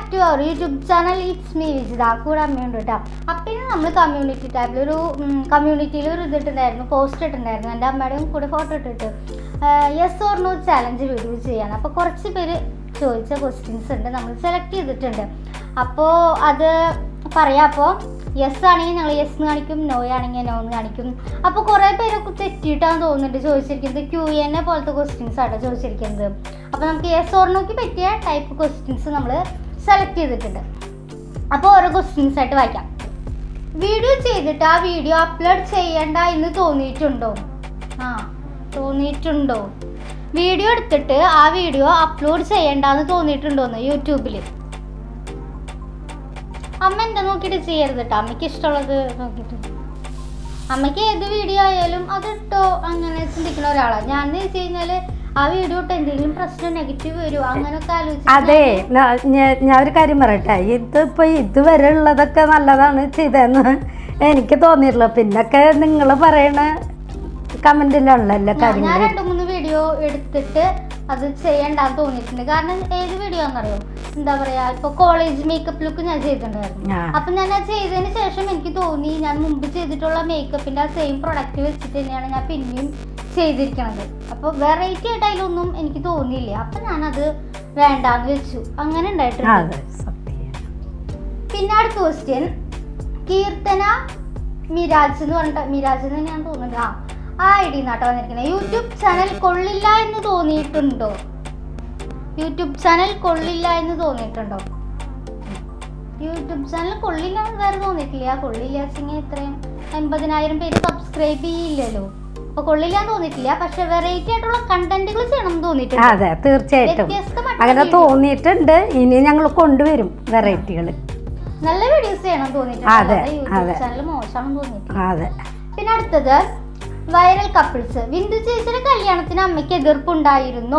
Back to our YouTube channel it's me Vijitha കൂടെ അമ്മയുണ്ട് കേട്ടോ അപ്പം ഇന്ന് നമ്മൾ കമ്മ്യൂണിറ്റി ടാബിൽ ഒരു കമ്മ്യൂണിറ്റിയിൽ ഒരു ഇതിട്ടുണ്ടായിരുന്നു പോസ്റ്റ് ഇട്ടിട്ടുണ്ടായിരുന്നു എൻ്റെ അമ്മയുടെയും കൂടെ ഫോട്ടോ ഇട്ടിട്ട് yes or no challenge video ചെയ്യാണ് അപ്പോൾ കുറച്ച് പേര് ചോദിച്ച ക്വസ്റ്റ്യൻസ് ഉണ്ട് നമ്മൾ സെലക്ട് ചെയ്തിട്ടുണ്ട് അപ്പോൾ അത് പറയാം അപ്പോൾ യെസ് ആണെങ്കിൽ ഞങ്ങൾ യെസ് എന്ന് കാണിക്കും നോ ആണെങ്കിൽ നോ എന്ന് കാണിക്കും അപ്പോൾ കുറേ പേരൊക്കെ തെറ്റിയിട്ടാണ് തോന്നുന്നുണ്ട് ചോദിച്ചിരിക്കുന്നത് ക്യു എൻ എ പോലത്തെ ക്വസ്റ്റ്യൻസ് ആട്ടോ ചോദിച്ചിരിക്കുന്നത് അപ്പോൾ നമുക്ക് യെസ് ഓർണോക്ക് പറ്റിയ ടൈപ്പ് ക്വസ്റ്റ്യൻസ് നമ്മൾ സെലക്ട് ചെയ്തിട്ടുണ്ട് അപ്പോൾ ഓരോ ക്വസ്റ്റ്യൻസ് ആയിട്ട് വായിക്കാം വീഡിയോ ചെയ്തിട്ട് ആ വീഡിയോ അപ്ലോഡ് ചെയ്യണ്ട എന്ന് തോന്നിയിട്ടുണ്ടോ ആ തോന്നിയിട്ടുണ്ടോ വീഡിയോ എടുത്തിട്ട് ആ വീഡിയോ അപ്ലോഡ് ചെയ്യണ്ടെന്ന് തോന്നിയിട്ടുണ്ടോന്ന് യൂട്യൂബിൽ അമ്മ എന്താ നോക്കിയിട്ട് ചെയ്യരുത് കേട്ടോ അമ്മയ്ക്ക് ഇഷ്ടമുള്ളത് നോക്കിയിട്ട് അമ്മയ്ക്ക് ഏത് വീഡിയോ ആയാലും അതിട്ടോ അങ്ങനെ ചിന്തിക്കുന്ന ഒരാളാണ് ഞാൻ എന്ന് വെച്ച് കഴിഞ്ഞാല് ആ വീഡിയോ ഇട്ട് എന്തെങ്കിലും പ്രശ്നം നെഗറ്റീവ് വരുമോ അങ്ങനെയൊക്കെ ആലോചിച്ച് അതെ ന- ഞ- ഞാൻ ഒരു കാര്യം പറയട്ടെ ഇതിപ്പോ ഇതുവരെ ഉള്ളതൊക്കെ നല്ലതാണ് ചെയ്തതെന്ന് എനിക്ക് തോന്നിയിട്ടുള്ളൂ പിന്നൊക്കെ നിങ്ങൾ പറയണ കമന്റിലുള്ള എല്ലാ ഞാൻ- ഞാൻ കാര്യങ്ങളും രണ്ട് മൂന്ന് വീഡിയോ എടുത്തിട്ട് അത് ചെയ്യണ്ടെന്ന് തോന്നിയിട്ടുണ്ട് കാരണം ഏത് വീഡിയോ ആണെന്നറിയോ എന്താ പറയാ ഇപ്പൊ കോളേജ് മേക്കപ്പ് ലുക്ക് ഞാൻ ചെയ്തിട്ടുണ്ടായിരുന്നു ആ. അപ്പൊ ഞാൻ അത് ചെയ്തതിന് ശേഷം എനിക്ക് തോന്നി ഞാൻ മുമ്പ് ചെയ്തിട്ടുള്ള മേക്കപ്പിന്റെ ആ സെയിം പ്രൊഡക്റ്റ് വെച്ചിട്ട് തന്നെയാണ് ഞാൻ പിന്നെയും ചെയ്തിരിക്കണത് അപ്പൊ വെറൈറ്റി ആയിട്ട് അതിലൊന്നും എനിക്ക് തോന്നിയില്ല അപ്പൊ ഞാനത് വേണ്ടാന്ന് വെച്ചു അങ്ങനെ ഉണ്ടായിട്ടുണ്ട് അതെ സത്യം പിന്നെ അടുത്ത ക്വസ്റ്റ്യൻ കീർത്തന മിരാജ് എന്ന് പറഞ്ഞിട്ട് മിരാജ് എന്ന് തന്നെയാണ് തോന്നുന്നത് ആ ആ ഐ ഡി നാട്ടോ വന്നിരിക്കുന്നത് യൂട്യൂബ് ചാനൽ കൊള്ളില്ല എന്ന് തോന്നിയിട്ടുണ്ടോ യൂട്യൂബ് ചാനൽ കൊള്ളില്ല എന്ന് തോന്നിയിട്ടുണ്ടോ യൂട്യൂബ് ചാനൽ കൊള്ളില്ല എന്ന് വേറെ തോന്നിയിട്ടില്ല കൊള്ളില്ല വെച്ചെങ്കിൽ ഇത്രയും എൺപതിനായിരം പേര് സബ്സ്ക്രൈബ് ചെയ്യില്ലല്ലോ അപ്പൊ കൊള്ളില്ല എന്ന് തോന്നിയിട്ടില്ല പക്ഷെ വെറൈറ്റി ആയിട്ടുള്ള കണ്ടന്റുകൾ ചെയ്യണം എന്ന് തോന്നിയിട്ടുണ്ട് അതെ തീർച്ചയായിട്ടും വ്യത്യസ്തമായിട്ടുള്ള അങ്ങനെ video. തോന്നിയിട്ടുണ്ട് ഇനി ഞങ്ങൾ കൊണ്ടുവരും വെറൈറ്റികൾ നല്ല വീഡിയോസ് ചെയ്യണം തോന്നിയിട്ടുണ്ട് അതെ, അല്ലാതെ യൂട്യൂബ് അതെ. ചാനൽ മോശമാണെന്ന് തോന്നിയിട്ടില്ല അതെ പിന്നെ അടുത്തത് വൈറൽ കപ്പിൾസ് ബിന്ദു ചേച്ചിയുടെ കല്യാണത്തിന് അമ്മയ്ക്ക് എതിർപ്പുണ്ടായിരുന്നോ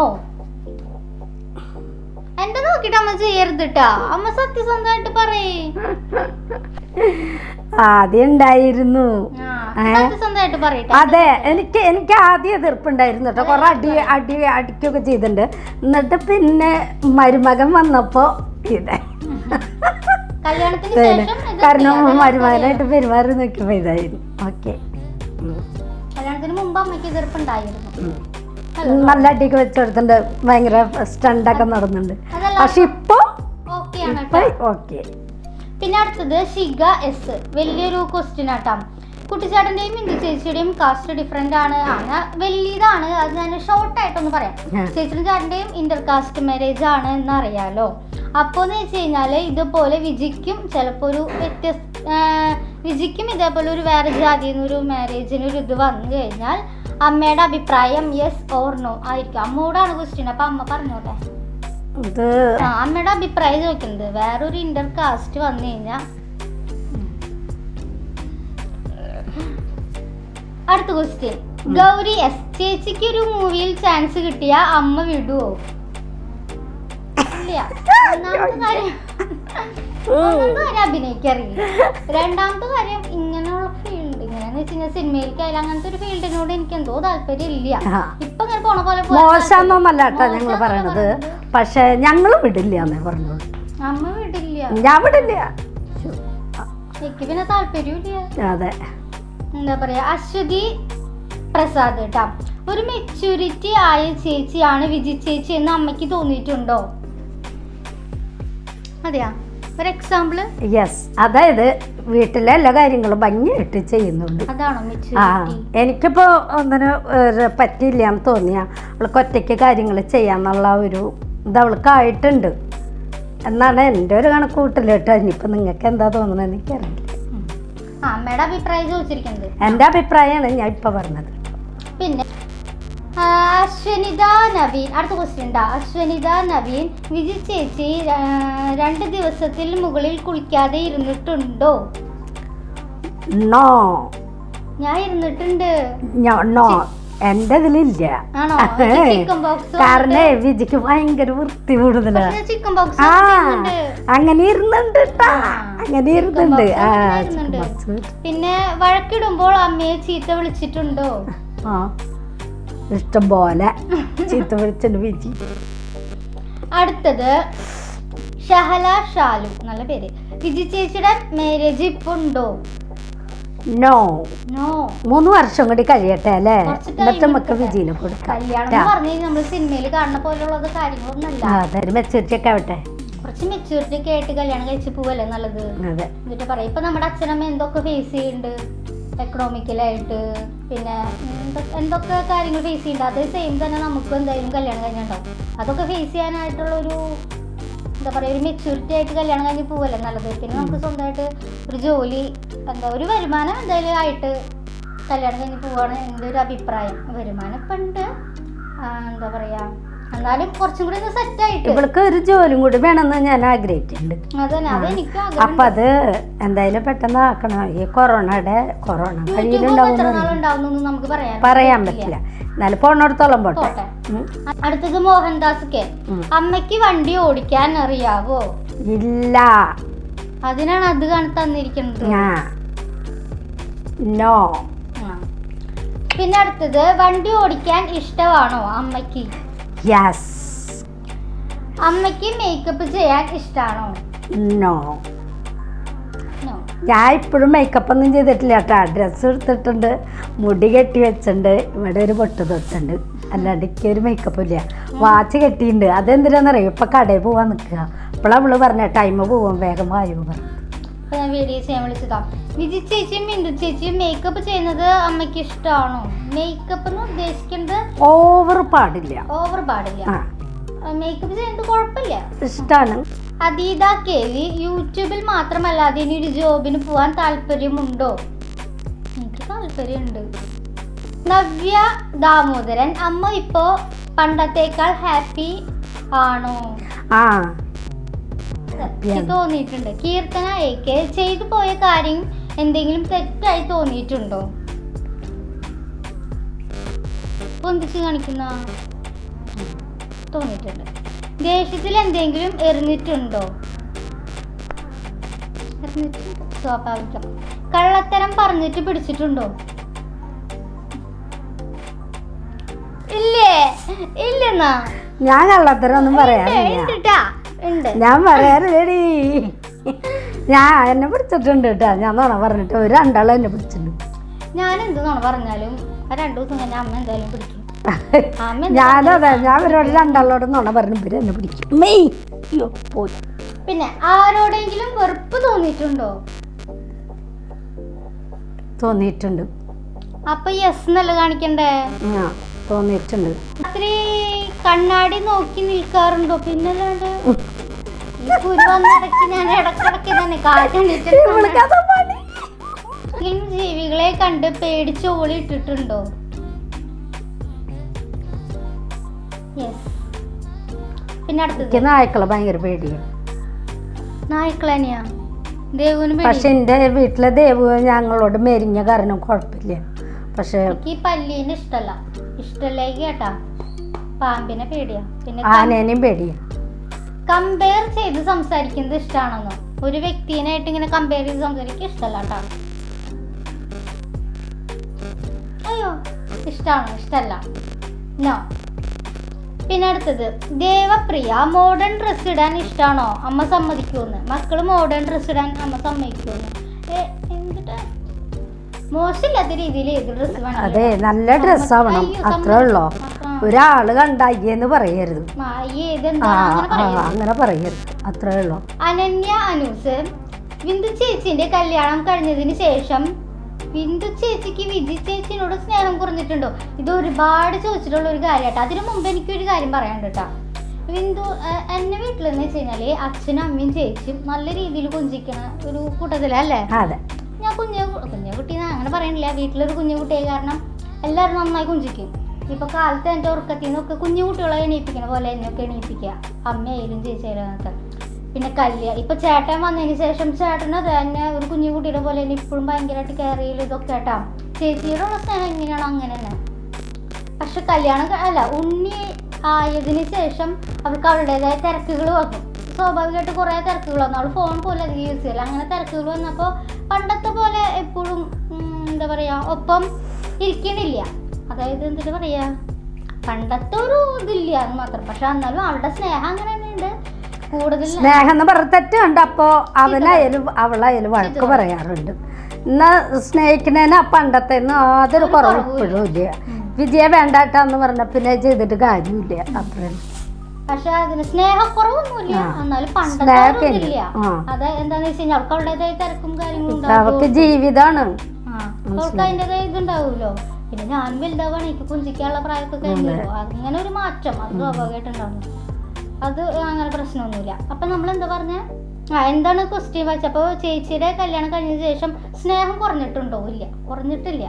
എന്റെ നോക്കിട്ട് അമ്മ ചെയ്യരുത് ട്ടാ അമ്മ സത്യസന്ധമായിട്ട് പറയേ ആദ്യം ഉണ്ടായിരുന്നു ആ, ഏ? സത്യസന്ധമായിട്ട് പറയട്ടെ അതെ എനിക്ക് എനിക്ക് ആദ്യം എതിർപ്പുണ്ടായിരുന്നു കേട്ടോ കുറെ അടി അടി അടിക്കുകയൊക്കെ ചെയ്തിട്ടുണ്ട് എന്നിട്ട് പിന്നെ മരുമകൻ വന്നപ്പോ ഇതായി കല്യാണത്തിന് പിന്നെ ശേഷം എതിർപ്പില്ല. കാരണം കല്യാണത്തിന് മരുമകനായിട്ട് പെരുമാറി നോക്കിയപ്പോ ഇതായിരുന്നു ഓക്കെ കല്യാണത്തിന് മുമ്പ് അമ്മയ്ക്ക് എതിർപ്പുണ്ടായിരുന്നു നല്ല അടിയൊക്കെ വെച്ചെടുത്തിട്ടുണ്ട് ഭയങ്കര സ്റ്റണ്ടൊക്കെ നടന്നുണ്ട് അതല്ല പക്ഷെ ഇപ്പൊ ഓക്കെയാണ് ഇപ്പൊ കേട്ടോ ഓക്കെ പിന്നെ അടുത്തത് ഷിഗ എസ് വലിയൊരു ക്വസ്റ്റ്യൻ ആട്ടാം കുട്ടിച്ചാട്ടന്റെയും ഇന്ദു ചേച്ചിയുടെയും കാസ്റ്റ് ഡിഫറെന്റ് ആണ് ആണ് വലിയതാണ് അത് ഞാൻ ഷോർട്ട് ആയിട്ടൊന്ന് പറയാം ആ. ചേച്ചിയും ചാട്ടന്റെയും ഇന്റർ കാസ്റ്റ് മാരേജ് ആണ് എന്ന് അറിയാലോ അപ്പോൾ എന്ന് വെച്ച് കഴിഞ്ഞാല് ഇതുപോലെ വിജിക്കും ചിലപ്പോൾ ഒരു വ്യത്യസ്ത ആ, വിജിക്കും ഇതേപോലെ ഒരു വേറെ ജാതിയിൽ നിന്ന് ഒരു മാരേജിന് ഒരു ഇത് വന്നു കഴിഞ്ഞാൽ അമ്മയുടെ അഭിപ്രായം യെസ് ഓർ നോ ആയിരിക്കും അമ്മയോടാണ് ക്വസ്റ്റ്യൻ അപ്പൊ അമ്മ പറഞ്ഞോട്ടെ ഇത് ആ അമ്മയുടെ അഭിപ്രായം ചോദിക്കുന്നത് വേറൊരു ഇന്റർ കാസ്റ്റ് വന്നു കഴിഞ്ഞാൽ അടുത്ത ക്വസ്റ്റ്യൻ ഗൗരി എസ് ചേച്ചിക്ക് ഒരു മൂവിയിൽ ചാൻസ് കിട്ടിയ അമ്മ വിടുവോ ഇല്ല ഒന്നാമത്തെ കാര്യം ഒന്നാമത്തെ കാര്യം അഭിനയിക്കറിയില്ല രണ്ടാമത്തെ കാര്യം ഇങ്ങനെയുള്ള ഫീൽഡ് ഇങ്ങനെയെന്ന് വെച്ച് കഴിഞ്ഞാൽ സിനിമയിലേക്കായാലും അങ്ങനത്തെ ഒരു ഫീൽഡിനോട് എനിക്ക് എന്തോ താല്പര്യം ഇല്ല ആ. ഇപ്പൊ ഇങ്ങനെ പോണ പോലെ പോയാൽ മോശമെന്നൊന്നല്ല കേട്ടോ മോശം ഞങ്ങൾ എന്നല്ല പറയണത് പറയുന്നത്. പക്ഷെ ഞങ്ങൾ വിടില്ല എന്നേ പറഞ്ഞോളൂ അമ്മ വിടില്ല ഞാൻ വിടില്ല ശ്ശോ. എനിക്ക് പിന്നെ താല്പര്യമില്ല അതെ എന്താ പറയാ അശ്വതി പ്രസാദ് കേട്ടാ ഒരു മെച്യൂരിറ്റി ആയ ചേച്ചിയാണ് വിജി ചേച്ചി എന്ന് അമ്മയ്ക്ക് തോന്നിയിട്ടുണ്ടോ അതെയാ ഒരു എക്സാമ്പിള് യെസ് അതായത് വീട്ടിലെ എല്ലാ കാര്യങ്ങളും ഭംഗിയായിട്ട് ചെയ്യുന്നുണ്ട് അതാണോ ആ മെച്യൂരിറ്റി എനിക്കിപ്പോ ഒന്നിന് ഒരു പറ്റില്ല എന്ന് തോന്നിയ അവൾക്ക് ഒറ്റയ്ക്ക് കാര്യങ്ങൾ ചെയ്യാന്നുള്ള ഒരു ഇത് അവൾക്കായിട്ടുണ്ട് എന്നാണ് എൻ്റെ ഒരു കണക്ക് കൂട്ടൽ കേട്ടോ ഇനിയിപ്പോൾ നിങ്ങൾക്ക് എന്താ തോന്നുന്നത് എനിക്കറിയില്ല ആ അമ്മയുടെ അഭിപ്രായം ചോദിച്ചിരിക്കുന്നത് എൻ്റെ അഭിപ്രായമാണ് ഞാൻ ഇപ്പോൾ പറഞ്ഞത് പിന്നെ ആ, അശ്വനിത നവീൻ അടുത്ത ക്വസ്റ്റ്യൻ ഉണ്ടാ അശ്വനിത നവീൻ വിജി ചേച്ചി ആ, രണ്ട് ദിവസത്തിൽ മുകളിൽ കുളിക്കാതെ ഇരുന്നിട്ടുണ്ടോ നോ ഞാൻ ഇരുന്നിട്ടുണ്ട് നോ എൻ്റെ ഇതിലില്ല ആണോ ചിക്കൻ ബോക്സ് കാരണം വിജിക്ക് ഭയങ്കര വൃത്തി കൂടുതലാണ് ചിക്കൻ ബോക്സ് ആ അങ്ങനെ ഇരുന്നുണ്ട് ട്ടാ. അങ്ങനെ ഇരുന്നുണ്ട് ആ ഇരുന്നുണ്ട്. ചിക്കൻ ബോക്സ് പിന്നെ വഴക്കിടുമ്പോൾ അമ്മയെ ചീത്ത വിളിച്ചിട്ടുണ്ടോ ആ ഇഷ്ടം പോലെ ചീത്ത വിളിച്ചിട്ട് വിജി അടുത്തത് ഷഹല ഷാലു നല്ല പേര് വിജി ചേച്ചിയുടെ മാരേജ് ഇപ്പൊ ഉണ്ടോ നോ നോ മൂന്ന് വർഷം കൂടി കഴിയട്ടെ അല്ലേ കുറച്ച് time എന്നിട്ട് നമുക്ക് എടുക്കട്ടെ. വിജയിനെ കൊടുക്കാം കല്യാണം എന്ന് പറഞ്ഞു കഴിഞ്ഞാൽ നമ്മൾ സിനിമയിൽ കാണുന്ന പോലെയുള്ളത് കാര്യങ്ങളൊന്നുമല്ല ആ, അതൊരു മെച്ചൂരിറ്റി ഒക്കെ ആവട്ടെ കുറച്ച് മെച്യൂരിറ്റി ഒക്കെ ആയിട്ട് കല്യാണം കഴിച്ച് പോവല്ലേ നല്ലത് അതെ എന്നിട്ട് പറയാം ഇപ്പൊ നമ്മുടെ അച്ഛനമ്മ എന്തൊക്കെ ഫേസ് ചെയ്യുന്നുണ്ട് എക്കണോമിക്കലായിട്ട് പിന്നെ എന്തൊ- എന്തൊക്കെ കാര്യങ്ങൾ ഫേസ് ചെയ്യുന്നുണ്ട് അതേ സെയിം തന്നെ നമുക്കും എന്തായാലും കല്യാണം കഴിഞ്ഞിട്ടുണ്ടാവും അതൊക്കെ ഫേസ് ചെയ്യാനായിട്ടുള്ള ഒരു എന്താ പറയുക ഒരു മെച്യൂരിറ്റി ആയിട്ട് കല്യാണം കഴിഞ്ഞ് പോവല്ലേ നല്ലത് പിന്നെ നമുക്ക് സ്വന്തമായിട്ട് ഒരു ജോലി എന്താ ഒരു വരുമാനം എന്തായാലും ആയിട്ട് കല്യാണം കഴിഞ്ഞ് പോവാണ് എൻ്റെ ഒരു അഭിപ്രായം വരുമാനം ഇപ്പം ഉണ്ട് ആ, എന്താ പറയാ എന്നാലും കുറച്ചും കൂടി ഒന്ന് സെറ്റ് ആയിട്ട് ഇവൾക്ക് ഒരു ജോലിയും കൂടി വേണമെന്ന് ഞാൻ ആഗ്രഹിക്കുന്നുണ്ട് അതന്നെ അത് ആ. എനിക്കും അപ്പൊ ആഗ്രഹം അത് എന്തായാലും പെട്ടെന്ന് ആക്കണം ഈ കൊറോണയുടെ കൊറോണ യൂട്യൂബ് എത്ര കഴിയിലുണ്ടാവും നാളുണ്ടാവുന്നൊന്നും നമുക്ക് പറയാൻ പറയാൻ പറ്റില്ല എന്നാലും പോണോടത്തോളം പോട്ടെ പോട്ടെ ഉം. അടുത്തത് മോഹൻദാസ് കെ ഉം. അമ്മയ്ക്ക് വണ്ടി ഓടിക്കാൻ അറിയാവോ ഇല്ല അതിനാണ് അത് കാണി തന്നിരിക്കുന്നത് ഞാൻ നോ ആ. പിന്നെ അടുത്തത് വണ്ടി ഓടിക്കാൻ ഇഷ്ടമാണോ അമ്മയ്ക്ക് യെസ് അമ്മയ്ക്ക് മേക്കപ്പ് ചെയ്യാൻ ഇഷ്ടമാണോ നോ നോ ഞാൻ ഇപ്പോഴും മേക്കപ്പ് ഒന്നും ചെയ്തിട്ടില്ല കേട്ടോ ഡ്രസ്സ് എടുത്തിട്ടുണ്ട് മുടി കെട്ടി വെച്ചിട്ടുണ്ട് ഇവിടെ ഒരു പൊട്ട് തൊട്ടുണ്ട് അല്ലാണ്ട് എനിക്ക് ഒരു മേക്കപ്പ് ഇല്ല വാച്ച് കെട്ടിയിട്ടുണ്ട് അതെന്തിനാണെന്നറിയോ ഇപ്പം കടയിൽ പോവാൻ നിൽക്കുക അപ്പോഴാണ് അവള് പറഞ്ഞ ടൈം പോവാൻ വേഗം വായു പറഞ്ഞു അപ്പൊ ഞാൻ വീഡിയോ ചെയ്യാൻ വിളിച്ചതാ വിജി ചേച്ചിയും മിന്ദു ചേച്ചിയും മേക്കപ്പ് ചെയ്യുന്നത് അമ്മയ്ക്ക് ഇഷ്ടമാണോ മേക്കപ്പ് എന്ന് ഉദ്ദേശിക്കുന്നത് ഓവർ പാടില്ല ഓവർ പാടില്ല ആ മേക്കപ്പ് ചെയ്യുന്നത് കുഴപ്പമില്ല ഇഷ്ടമാണ് അതീത കേവി യൂട്യൂബിൽ മാത്രമല്ലാതെ ഇനി ഒരു ജോബിന് പോവാൻ താല്പര്യമുണ്ടോ എനിക്ക് താല്പര്യമുണ്ട് നവ്യ ദാമോദരൻ അമ്മ ഇപ്പോ പണ്ടത്തേക്കാൾ ഹാപ്പി ആണോ ആ എനിക്ക് തോന്നിയിട്ടുണ്ട് കീർത്തന എ കെ ചെയ്തു പോയ കാര്യം എന്തെങ്കിലും തെറ്റായി തോന്നിയിട്ടുണ്ടോ പൊന്തിച്ച് കാണിക്കുന്ന തോന്നിയിട്ടുണ്ട് ദേഷ്യത്തിൽ എന്തെങ്കിലും എറിഞ്ഞിട്ടുണ്ടോ എറിഞ്ഞിട്ടുണ്ട് സ്വാഭാവികം കള്ളത്തരം പറഞ്ഞിട്ട് പിടിച്ചിട്ടുണ്ടോ ഇല്ലേ ഇല്ലെന്നാ ഞാൻ കള്ളത്തരൊന്നും പറയാറില്ല ഉണ്ട് ട്ടാ, ഉണ്ട് ഞാൻ പറയാറില്ലേടി ഞാൻ എന്നെ പിടിച്ചിട്ടുണ്ട് കേട്ടോ ഞാൻ നോണ പറഞ്ഞിട്ട് ഒരു രണ്ടാളും എന്നെ പിടിച്ചിട്ടുണ്ട് ഞാൻ എന്ത് നോണ പറഞ്ഞാലും ആ രണ്ടു ദിവസം കഴിഞ്ഞാൽ അമ്മ എന്തായാലും പിടിക്കും അമ്മ എന്ത് ഞാനതെ പറഞ്ഞാലും ഞാൻ ഇവരോട് രണ്ടാളോട് നോണ പറഞ്ഞു ഇവര് എന്നെ പിടിക്കും മെയ് അയ്യോ പോയി പിന്നെ ആരോടെങ്കിലും വെറുപ്പ് തോന്നിയിട്ടുണ്ടോ തോന്നിയിട്ടുണ്ട് അപ്പൊ യെസ് എന്നല്ല കാണിക്കണ്ടേ ആ തോന്നിയിട്ടുണ്ട് രാത്രി കണ്ണാടി നോക്കി നിൽക്കാറുണ്ടോ പിന്നല്ലാണ്ട് ഈ കുരു വന്നിടയ്ക്ക് ഞാൻ ഇടക്കിടക്ക് തന്നെ കാറ്റണിട്ട് ഇവൾക്കതാ പണി. ജീവികളെ കണ്ട് പേടിച്ച് ഓളി ഇട്ടിട്ടുണ്ടോ യെസ് പിന്നെ എനിക്ക് അടുത്തത് നായ്ക്കളെ ഭയങ്കര പേടിയാണ് നായ്ക്കളനെയാ ദേവുവിന് പക്ഷെ പേടി എൻ്റെ വീട്ടിലെ ദേവ് ഞങ്ങളോട് മെരിഞ്ഞ കാരണം കുഴപ്പമില്ല പക്ഷെ എനിക്ക് ഈ പല്ലീനെ ഇഷ്ടല്ല ഇഷ്ടല്ലേക്ക് കേട്ടാ പാമ്പിനെ പേടിയാ പിന്നെ ആനേനെയും പേടിയാണ് കമ്പയർ ചെയ്ത് സംസാരിക്കുന്നത് ഇഷ്ടമാണെന്നോ ഒരു വ്യക്തിനായിട്ട് ഇങ്ങനെ കമ്പയർ ചെയ്ത് സംസാരിക്കുക ഇഷ്ടമല്ല കേട്ടോ അയ്യോ ഇഷ്ടമാണോ ഇഷ്ടമല്ല നോ പിന്നെ അടുത്തത് ദേവപ്രിയ മോഡേൺ ഡ്രസ് ഇടാൻ ഇഷ്ടമാണോ അമ്മ സമ്മതിക്കുമെന്ന് മക്കള് മോഡേൺ ഡ്രസ് ഇടാൻ അമ്മ സമ്മതിക്കുമെന്ന് ഏ, എന്നിട്ട് മോശമില്ലാത്ത രീതിയിൽ ഏത് ഡ്രസ് അതെ നല്ല ഡ്രസ് ആവണം അത്രേ ഉള്ളോ ഒരാള് കണ്ടായിന്ന് പറയരുത് ആ ഏതെന്താ അങ്ങനെ ആ, പറയരുത് അങ്ങനെ പറയരുത് അത്രേ ഉള്ളൂ അനന്യ അനൂസ് ബിന്ദു ചേച്ചിന്റെ കല്യാണം കഴിഞ്ഞതിന് ശേഷം ബിന്ദു ചേച്ചിക്ക് വിജി ചേച്ചിനോട് സ്നേഹം കുറഞ്ഞിട്ടുണ്ടോ ഇത് ഒരുപാട് ചോദിച്ചിട്ടുള്ള ഒരു കാര്യമാട്ടോ അതിനു മുമ്പ് എനിക്കൊരു കാര്യം പറയാനുണ്ട് കേട്ടോ ബിന്ദു ഏഹ്, എന്നെ വീട്ടിലെന്ന് വെച്ച് കഴിഞ്ഞാല് അച്ഛനും അമ്മയും ചേച്ചിയും നല്ല രീതിയിൽ കൊഞ്ചിക്കണ ഒരു കൂട്ടത്തിലല്ലേ അതെ ഞാൻ കുഞ്ഞു കുഞ്ഞു കുട്ടി അങ്ങനെ പറയണില്ല വീട്ടിലൊരു കുഞ്ഞു കുട്ടിയെ കാരണം എല്ലാവരും നന്നായി കുഞ്ചിക്കും ഇപ്പൊ കാലത്ത് എൻ്റെ ഉറക്കത്തിൽ നിന്നൊക്കെ കുഞ്ഞു കുട്ടികളെ എണീപ്പിക്കണ പോലെ എന്നെയൊക്കെ എണീപ്പിക്കുക അമ്മയായാലും ചേച്ചിയായാലും അങ്ങനത്തെ പിന്നെ കല്യ ഇപ്പൊ ചേട്ടൻ വന്നതിന് ശേഷം ചേട്ടന് അത് തന്നെ ഒരു കുഞ്ഞു കുട്ടിയുടെ പോലെ തന്നെ ഇപ്പോഴും ഭയങ്കരമായിട്ട് കെയർ ചെയ്യലും ഇതൊക്കെ കേട്ടാ ചേച്ചിയോടുള്ള സ്നേഹം എങ്ങനെയാണോ അങ്ങനെ തന്നെ പക്ഷെ കല്യാണം ക- അല്ല ഉണ്ണി ആയതിനു ശേഷം അവർക്ക് അവരുടേതായ തിരക്കുകൾ വന്നു സ്വാഭാവികമായിട്ട് കുറേ തിരക്കുകൾ വന്നു അവൾ ഫോൺ പോലും അധികം യൂസ് ചെയ്യില്ല അങ്ങനെ തിരക്കുകൾ വന്നപ്പോൾ പണ്ടത്തെ പോലെ എപ്പോഴും ഉം, എന്താ പറയുക ഒപ്പം ഇരിക്കണില്ല അതായത് എന്താ പറയുക പണ്ടത്തെ ഒരു ഇതില്ല എന്ന് മാത്രം പക്ഷെ എന്നാലും അവളുടെ സ്നേഹം അങ്ങനെ തന്നെ ഉണ്ട് കൂടുതൽ സ്നേഹം എന്ന് പറഞ്ഞ തെറ്റുണ്ട് അപ്പോൾ അവനായാലും അവളായാലും വഴക്ക് പറയാറുണ്ട് എന്നാ സ്നേഹിക്കണേന് ആ പണ്ടത്തെ യാതൊരു കുറവ് ഇപ്പോഴും ഇല്ല വിജയ വേണ്ടാട്ടാന്ന് പറഞ്ഞ പിന്നെ ചെയ്തിട്ട് കാര്യമില്ല അത്രയും പക്ഷെ അതിന് സ്നേഹക്കുറവൊന്നുമില്ല ആ. എന്നാലും പണ്ടത്തെ സ്നേഹമൊക്കെ ഒന്നും ഇല്ല ആ. അത് എന്താന്ന് വെച്ച് കഴിഞ്ഞാൽ അവൾക്ക് അവളുടേതായ തിരക്കും കാര്യങ്ങളും ഇപ്പൊ ഉണ്ടാവും അവൾക്ക് ജീവിതമാണ് ആ, അവൾക്ക് അതിൻ്റെതായ ഇതുണ്ടാവുമല്ലോ പിന്നെ ഞാൻ വലുതാവാണ് എനിക്ക് കുഞ്ചിക്കാനുള്ള പ്രായമൊക്കെ കഴിഞ്ഞല്ലോ അങ്ങനെ ഒരു മാറ്റം അത് സ്വാഭാവികമായിട്ടുണ്ടാവുന്നു അത് അങ്ങനെ പ്രശ്നമൊന്നുമില്ല അപ്പൊ നമ്മൾ എന്താ പറഞ്ഞ ആ എന്താണ് ക്വസ്റ്റ്യൻ വായിച്ചപ്പോ ചേച്ചിയുടെ കല്യാണം കഴിഞ്ഞതിന് ശേഷം സ്നേഹം കുറഞ്ഞിട്ടുണ്ടോ ഇല്ല കുറഞ്ഞിട്ടില്ല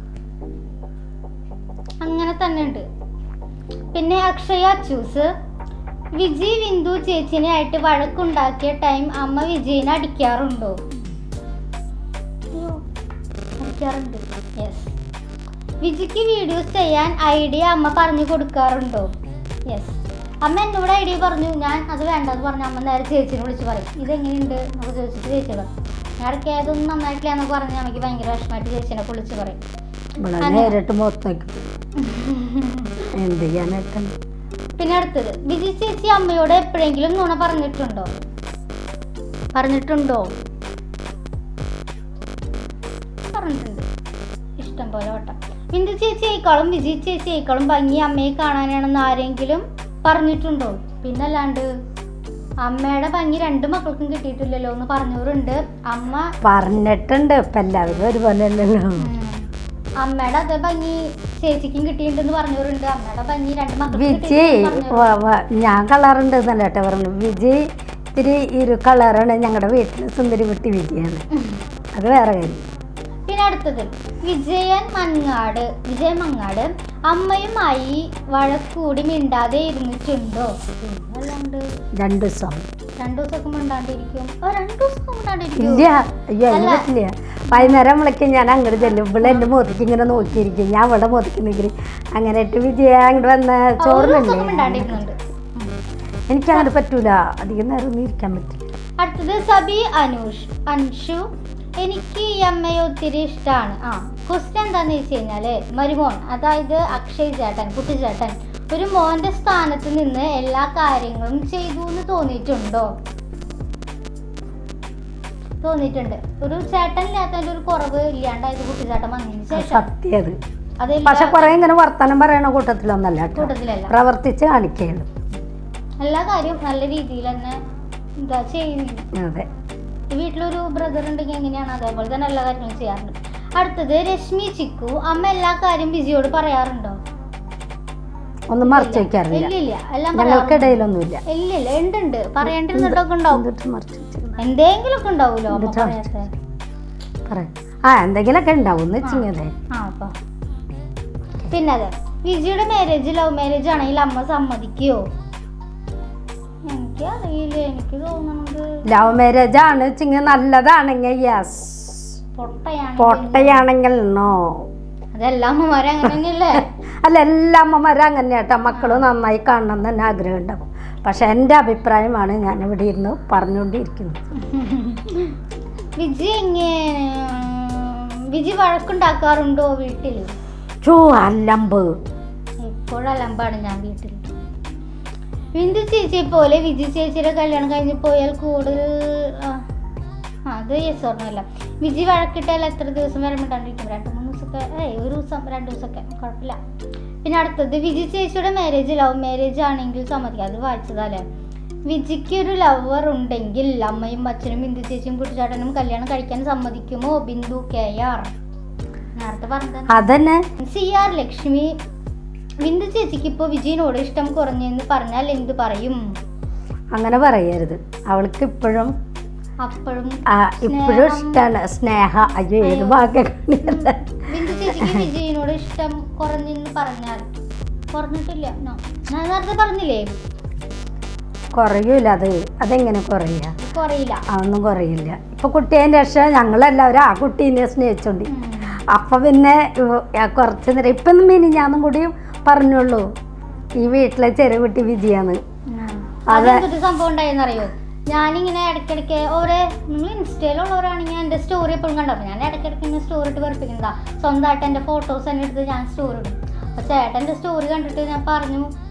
അങ്ങനെ തന്നെ ഉണ്ട് പിന്നെ അക്ഷയ അച്ചൂസ് വിജി വിന്ദു ചേച്ചിനെ ആയിട്ട് വഴക്കുണ്ടാക്കിയ ടൈം അമ്മ വിജയിനെ അടിക്കാറുണ്ടോ അയ്യോ, അടിക്കാറുണ്ട് യെസ് വിജിക്ക് വീഡിയോസ് ചെയ്യാൻ ഐഡിയ അമ്മ പറഞ്ഞു കൊടുക്കാറുണ്ടോ യെസ് അമ്മ എന്നോട് ഐഡിയ പറഞ്ഞു ഞാൻ അത് വേണ്ടെന്ന് പറഞ്ഞു അമ്മ നേരെ ചേച്ചിനെ വിളിച്ച് പറയും ഇതെങ്ങനെയുണ്ട് എന്നൊക്കെ ചോദിച്ചിട്ട് ചേച്ചി പറയും ഞാൻ ഇടയ്ക്ക് അതൊന്നും നന്നായിട്ടില്ല എന്നൊക്കെ പറഞ്ഞ് അമ്മയ്ക്ക് ഭയങ്കര വിഷമമായിട്ട് ചേച്ചിനെ വിളിച്ച് പറയും ഇവിടെ അങ്ങനെ. നേരിട്ട് മുഖത്തേക്ക് എന്ത് ചെയ്യാനായിട്ടാണ് പിന്നെ അടുത്തത് വിജി ചേച്ചി അമ്മയോട് എപ്പോഴെങ്കിലും നുണ പറഞ്ഞിട്ടുണ്ടോ പറഞ്ഞിട്ടുണ്ടോ പറഞ്ഞിട്ടുണ്ട് ഇഷ്ടം പോലെ വട്ടം ബിന്ദു ചേച്ചിയേക്കാളും വിജി ചേച്ചിയേക്കാളും ഭംഗി അമ്മയെ കാണാനാണെന്ന് ആരെങ്കിലും പറഞ്ഞിട്ടുണ്ടോ പിന്നല്ലാണ്ട് അമ്മയുടെ ഭംഗി രണ്ട് മക്കൾക്കും കിട്ടിയിട്ടില്ലല്ലോ എന്ന് പറഞ്ഞവരുണ്ട് അമ്മ പറഞ്ഞിട്ടുണ്ട് ഇപ്പം എല്ലാവരും ഒരുപോലെ അല്ലല്ലോ ഉം, അമ്മയുടെ അതേ ഭംഗി ചേച്ചിക്കും കിട്ടിയിട്ടുണ്ടെന്ന് പറഞ്ഞവരുണ്ട് അമ്മയുടെ ഭംഗി രണ്ട് മക്കൾക്കും വിജയ് കിട്ടിയിട്ടുണ്ടെന്ന് പറഞ്ഞവരുണ്ട്. വ- വ- ഞാൻ കളറുണ്ട് എന്നല്ല കേട്ടോ പറഞ്ഞു വിജയ് ഇത്തിരി ഇരു കളറാണ് ഞങ്ങളുടെ വീട്ടിൽ സുന്ദരി കുട്ടി വിജയാണ് അത് വേറെ കാര്യം പിന്നെ അടുത്തത് വിജയൻ മങ്ങാട് വിജയൻ മങ്ങാട് അമ്മയുമായി വഴക്കൂടി മിണ്ടാതെ ഇരുന്നിട്ടുണ്ടോ അല്ലാണ്ട് രണ്ടു ദിവസം രണ്ടു ദിവസമൊക്കെ മിണ്ടാണ്ടിരിക്കും ഓ രണ്ടു ദിവസമൊക്കെ മിണ്ടാണ്ടിരിക്കും ഇല്ല അയ്യോ അതിന് അല്ല. പറ്റില്ല വൈകുന്നേരം വിളിക്കും ഞാൻ അങ്ങോട്ട് ചെല്ലും ഇവിടെ എൻ്റെ മോതിക്ക് ഇങ്ങനെ നോക്കിയിരിക്കും ഞാൻ ഇവിടെ മോതിക്കുന്നെങ്കിൽ അങ്ങനെ ഇട്ട് വിജയ അങ്ങോട്ട് വന്ന ഒരു ദിവസമൊക്കെ ചോറിനല്ലേ മിണ്ടാണ്ടിരിക്കുന്നുണ്ട് ഉം. എനിക്ക് അങ്ങനെ പറ്റൂല അധികം നേരം ഒന്നും ഇരിക്കാൻ പറ്റില്ല അടുത്തത് സബി അനൂഷ് അൻഷു എനിക്ക് ഈ അമ്മയെ ഒത്തിരി ഇഷ്ടമാണ് ആ ക്വസ്റ്റ്യൻ എന്താന്ന് വെച്ച് കഴിഞ്ഞാല് മരുമോൻ അതായത് അക്ഷയ് ചേട്ടൻ കുട്ടിച്ചേട്ടൻ ഒരു മോന്റെ സ്ഥാനത്ത് നിന്ന് എല്ലാ കാര്യങ്ങളും ചെയ്തു എന്ന് തോന്നിയിട്ടുണ്ടോ തോന്നിയിട്ടുണ്ട് ഒരു ചേട്ടൻ ഇല്ലാത്തതിന്റെ ഒരു കുറവ് ഇല്ലാണ്ടായത് കുട്ടിച്ചേട്ടൻ വന്നതിന് ശേഷം സത്യം അത് അതെല്ലാ പക്ഷെ കുറെ ഇങ്ങനെ വർത്തമാനം പറയണ കൂട്ടത്തിലൊന്നല്ല കേട്ടോ കൂട്ടത്തിലല്ല പ്രവർത്തിച്ച് കാണിക്കുകയുള്ളൂ എല്ലാ കാര്യവും നല്ല രീതിയിൽ തന്നെ എന്താ ചെയ്യുന്നു അതെ ഈ വീട്ടിലൊരു ബ്രദർ ഉണ്ടെങ്കിൽ എങ്ങനെയാണ് അതേപോലെ തന്നെ എല്ലാ കാര്യങ്ങളും ചെയ്യാറുണ്ട് അടുത്തത് രശ്മി ചിക്കു അമ്മ എല്ലാ കാര്യം ബിജിയോട് പറയാറുണ്ടോ ഒന്നും മറച്ചു വെക്കാറില്ല ഇല്ല ഇല്ല എല്ലാം പറയാറുണ്ട്. ഞങ്ങൾക്കിടയിലൊന്നുമില്ല ഇല്ല ഇല്ല ഉണ്ട് ഉണ്ട് പറയേണ്ടിരുന്നിട്ടൊക്കെ ഉണ്ടാവും എന്നിട്ട് മറച്ചു വെച്ചിരുന്നു എന്തെങ്കിലും ഒക്കെ ഉണ്ടാവുമല്ലോ അമ്മ എന്നിട്ട് പറയാത്ത പറയാം ആ എന്തെങ്കിലുമൊക്കെ ഉണ്ടാവും എന്ന് വെച്ചിങ്ങനെ ആ അപ്പൊ പിന്നെ അതെ വിജിയുടെ മാരേജ് ലവ് മാരേജ് ആണെങ്കിൽ അമ്മ സമ്മതിക്കുവോ എനിക്ക് അറിയില്ല എനിക്ക് തോന്നുന്നത് ലവ് മാരേജ് ആണ് വെച്ചിങ്ങനെ നല്ലതാണെങ്കിൽ യെസ് പൊട്ടയാണ് പൊട്ടയാണെങ്കിൽ നോ അതെല്ലാം അമ്മമാരെ അങ്ങനെ തന്നെയല്ലേ അല്ല എല്ലാ അമ്മമാരും അങ്ങനെ കേട്ടോ മക്കൾ നന്നായി കാണണം എന്ന് തന്നെ ആഗ്രഹം ഉണ്ടാവും പക്ഷെ എൻ്റെ അഭിപ്രായമാണ് ഞാൻ ഇവിടെ ഇരുന്ന് പറഞ്ഞുകൊണ്ടിരിക്കുന്നത് വിജി എങ്ങനെ വിജി വഴക്കുണ്ടാക്കാറുണ്ടോ വീട്ടിൽ ചൂ അല്ലമ്പ് എപ്പോഴും അലമ്പാണ് ഞാൻ വീട്ടിൽ ബിന്ദു ചേച്ചിയെ പോലെ വിജി ചേച്ചിയുടെ കല്യാണം കഴിഞ്ഞ് പോയാൽ കൂടുതൽ ആ, ആ, അത് യെസ് ഓർമ്മയില്ല വിജി വഴക്കിട്ടാൽ എത്ര ദിവസം വരെ മിണ്ടാണ്ടിരിക്കും രണ്ട് മൂന്ന് ദിവസമൊക്കെ ഏയ് ഒരു ദിവസം രണ്ട് ദിവസമൊക്കെ കുഴപ്പമില്ല പിന്നെ അടുത്തത് വിജി ചേച്ചിയുടെ മാരേജ് ലവ് മാരേജ് ആണെങ്കിൽ സമ്മതിക്കാം അത് വായിച്ചതല്ലേ വിജിക്ക് ഒരു ലവർ ഉണ്ടെങ്കിൽ അമ്മയും അച്ഛനും ബിന്ദു ചേച്ചിയും കുട്ടിച്ചാട്ടനും കല്യാണം കഴിക്കാൻ സമ്മതിക്കുമോ ബിന്ദു കെ ആർ നേരത്തെ പറഞ്ഞത് അതന്നെ സി ആർ ലക്ഷ്മി ബിന്ദു ചേച്ചിക്ക് ഇപ്പോൾ വിജയനോട് ഇഷ്ടം കുറഞ്ഞെന്ന് പറഞ്ഞാൽ എന്ത് പറയും അങ്ങനെ പറയരുത് അവൾക്ക് ഇപ്പോഴും അപ്പോഴും ആ, ഇപ്പോഴും ഇഷ്ടമാണ് സ്നേഹ അയ്യോ ഏത് അയ്യോ. ഭാഗ്യം ബിന്ദു ചേച്ചിക്ക് വിജയനോട് ഇഷ്ടം കുറഞ്ഞെന്ന് പറഞ്ഞാൽ കുറഞ്ഞിട്ടില്ല No. ഞാൻ നേരത്തെ പറഞ്ഞില്ലേ കുറയൂല അത് അതെങ്ങനെ കുറയുക കുറയില്ല അതൊന്നും കുറയില്ല ഇപ്പൊ കുട്ടിയതിൻ്റെ രക്ഷ ഞങ്ങളെല്ലാവരും ആ കുട്ടീനെ സ്നേഹിച്ചോണ്ട് ഉം. അപ്പൊ പിന്നെ ഇവ- ആ കുറച്ച് നേരം ഇപ്പം മിനിഞ്ഞാന്നും കൂടിയും പറഞ്ഞുള്ളൂ ഈ വീട്ടിലെ ചെറിയ കുട്ടി വിജയാണ് ഉം. അതെ. അതെന്തൊരു സംഭവം ഉണ്ടായെന്നറിയോ ഞാനിങ്ങനെ ഇടയ്ക്കിടയ്ക്ക് ഓരോ നിങ്ങൾ ഇൻസ്റ്റയിലുള്ളവരാണെങ്കിൽ എൻ്റെ സ്റ്റോറി എപ്പോഴും കണ്ടോ ഞാൻ ഇടയ്ക്കിടയ്ക്ക് ഇങ്ങനെ സ്റ്റോറി ഇട്ട് വെറുപ്പിക്കുന്നതാ സ്വന്തമായിട്ട് എൻ്റെ ഫോട്ടോസ് തന്നെ എടുത്ത് ഞാൻ സ്റ്റോറി ഇടും അപ്പോൾ ചേട്ടൻ്റെ സ്റ്റോറി കണ്ടിട്ട് ഞാൻ പറഞ്ഞു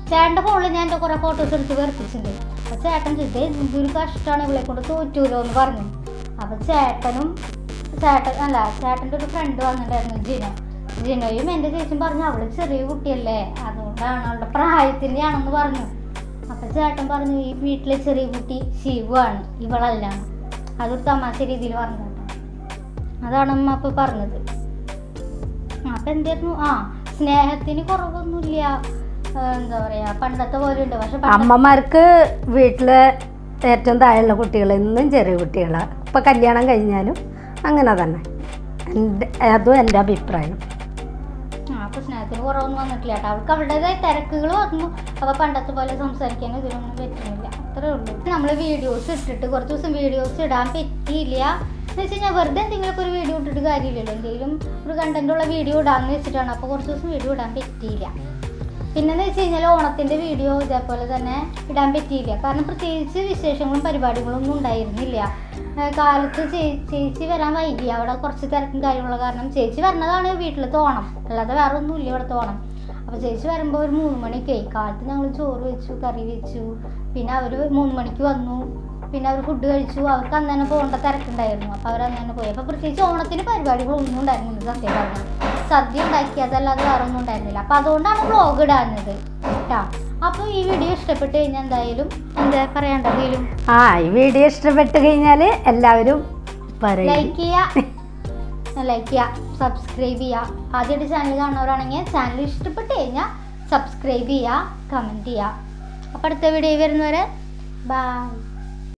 ചേട്ടൻ്റെ ഫോണിൽ ഞാൻ എൻ്റെ കുറേ ഫോട്ടോസ് എടുത്ത് വെറുപ്പിച്ചിട്ടുണ്ട് അപ്പോൾ ചേട്ടൻ ചോദിച്ചത് എന്തൊരു കഷ്ടമാണ് ഇവളെ കൊണ്ട് തോറ്റൂലോ എന്ന് പറഞ്ഞു അപ്പോൾ ചേട്ടനും ചേട്ടൻ അല്ല ചേട്ടൻ്റെ ഒരു ഫ്രണ്ട് വന്നിട്ടുണ്ടായിരുന്നു ജിനോ ജിനോയും എൻ്റെ ചേച്ചിയും പറഞ്ഞു അവള് ചെറിയ കുട്ടിയല്ലേ അതുകൊണ്ടാണ് അവളുടെ പ്രായത്തിൻ്റെയാണെന്ന് പറഞ്ഞു അപ്പം ചേട്ടൻ പറഞ്ഞു ഈ വീട്ടിലെ ചെറിയ കുട്ടി ശിവുവാണ് ഇവളല്ല അതൊരു തമാശ രീതിയിൽ പറഞ്ഞു കേട്ടോ അതാണ് അമ്മ അപ്പോൾ പറഞ്ഞത് അപ്പം എന്തായിരുന്നു ആ സ്നേഹത്തിന് കുറവൊന്നുമില്ല ആ, എന്താ പറയാ പണ്ടത്തെ പോലെ ഉണ്ട് പക്ഷെ പണ്ട- അമ്മമാർക്ക് വീട്ടിലെ ഏറ്റവും താഴെയുള്ള കുട്ടികൾ ഇന്നും ചെറിയ കുട്ടികളാണ് ഇപ്പം കല്യാണം കഴിഞ്ഞാലും അങ്ങനെ തന്നെ എൻ്റെ അതും എൻ്റെ അഭിപ്രായം ആ അപ്പൊ സ്നേഹത്തിന് കുറവൊന്നും വന്നിട്ടില്ല കേട്ടോ അവൾക്ക് അവളുടേതായ തിരക്കുകൾ വന്നു അപ്പോൾ പണ്ടത്തെ പോലെ സംസാരിക്കാനും ഇതിനൊന്നും പറ്റുന്നില്ല അത്രേ ഉള്ളൂ നമ്മൾ വീഡിയോസ് ഇട്ടിട്ട് കുറച്ച് ദിവസം വീഡിയോസ് ഇടാൻ പറ്റിയില്ല എന്ന് വെച്ച് കഴിഞ്ഞാൽ വെറുതെ എന്തെങ്കിലുമൊക്കെ ഒരു വീഡിയോ ഇട്ടിട്ട് കാര്യമില്ലല്ലോ എന്തെങ്കിലും ഒരു കണ്ടന്റ് ഉള്ള വീഡിയോ ഇടാന്ന് വെച്ചിട്ടാണ് അപ്പോൾ കുറച്ച് ദിവസം വീഡിയോ ഇടാൻ പറ്റിയില്ല പിന്നെന്ന് വെച്ച് കഴിഞ്ഞാൽ ഓണത്തിൻ്റെ വീഡിയോ ഇതേപോലെ തന്നെ ഇടാൻ പറ്റിയില്ല കാരണം പ്രത്യേകിച്ച് വിശേഷങ്ങളും പരിപാടികളും ഒന്നും ഉണ്ടായിരുന്നില്ല ഏഹ് കാലത്ത് ചേ- ചേച്ചി വരാൻ വൈകി അവിടെ കുറച്ച് തിരക്കും കാര്യമുള്ള കാരണം ചേച്ചി വരുന്നതാണ് വീട്ടിലത്തെ ഓണം അല്ലാതെ വേറെ ഒന്നുമില്ല ഇവിടുത്തെ ഓണം അപ്പോൾ ചേച്ചി വരുമ്പോൾ ഒരു മൂന്ന് മണിയൊക്കെ ആയി കാലത്ത് ഞങ്ങൾ ചോറ് വെച്ചു കറി വെച്ചു പിന്നെ അവർ മൂന്ന് മണിക്ക് വന്നു പിന്നെ അവർ ഫുഡ് കഴിച്ചു അവർക്ക് അന്ന് തന്നെ പോകേണ്ട തിരക്കുണ്ടായിരുന്നു അപ്പോൾ അവർ അന്ന് തന്നെ പോയി അപ്പോൾ പ്രത്യേകിച്ച് ഓണത്തിന് പരിപാടികളൊന്നും ഉണ്ടായിരുന്നില്ല സത്യം പറഞ്ഞാൽ സദ്യ ഉണ്ടാക്കി അതല്ലാതെ വേറെ ഒന്നും ഉണ്ടായിരുന്നില്ല അപ്പോൾ അതുകൊണ്ടാണ് വ്ളോഗ് ഇടാഞ്ഞത് കേട്ടോ അപ്പോൾ ഈ വീഡിയോ ഇഷ്ടപ്പെട്ട് കഴിഞ്ഞാൽ എന്തായാലും എന്താ പറയണ്ട എന്തെങ്കിലും ആ ഈ വീഡിയോ ഇഷ്ടപ്പെട്ട് കഴിഞ്ഞാൽ എല്ലാവരും പറയും ലൈക്ക് ചെയ്യുക ലൈക്ക് ചെയ്യുക സബ്സ്ക്രൈബ് ചെയ്യുക ആദ്യമായിട്ട് ചാനൽ കാണുന്നവരാണെങ്കിൽ ചാനൽ ഇഷ്ടപ്പെട്ട് കഴിഞ്ഞാൽ സബ്സ്ക്രൈബ് ചെയ്യുക കമൻറ്റ് ചെയ്യുക അപ്പോൾ അടുത്ത വീഡിയോ വരുന്നവരെ ബൈ